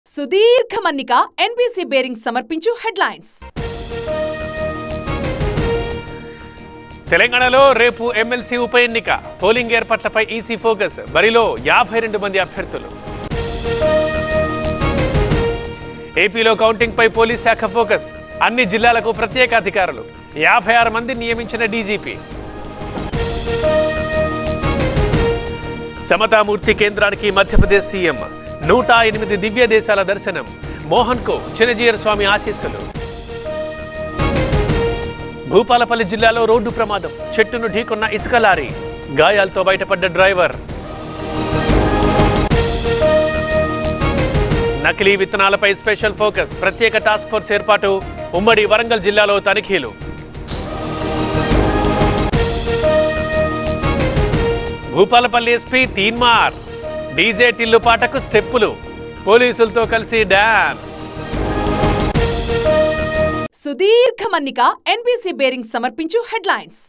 సుదీర్ఘ మన్నిక NBC bearing సమర్పించు హెడ్లైన్స్ తెలంగాణలో రేపు ఎమ్మెల్సీ ఉప ఎన్నిక పోలింగ్ ఏర్పాట్లపై ఈసీ ఫోకస్ బరిలో యాభై రెండు మంది అభ్యర్థులు ఏపీలో కౌంటింగ్ పై పోలీస్ శాఖ ఫోకస్ అన్ని జిల్లాలకు ప్రత్యేక అధికారులు యాభై ఆరు మంది నియమించిన డీజీపీ సమతామూర్తి కేంద్రానికి మధ్యప్రదేశ్ సీఎం నూట ఎనిమిది దివ్య దేశాల దర్శనం మోహన్కు చినజీయర్ స్వామి ఆశీస్సులు భూపాలపల్లి జిల్లాలో రోడ్డు ప్రమాదం చెట్టును ఢీకొన్న ఇసుక లారీ గాయాలతో బయటపడ్డ డ్రైవర్ నకిలీ విత్తనాలపై స్పెషల్ ఫోకస్ ప్రత్యేక టాస్క్ ఫోర్స్ ఏర్పాటు ఉమ్మడి వరంగల్ జిల్లాలో తనిఖీలు భూపాలపల్లి ఎస్పీ తీన్మార్ డీజే టిల్లు పాటకు స్టెప్పులు పోలీసులతో కలిసి డాన్స్ సుదీర్ఘ మన్నిక ఎన్బీసీ బేరింగ్ సమర్పించు హెడ్లైన్స్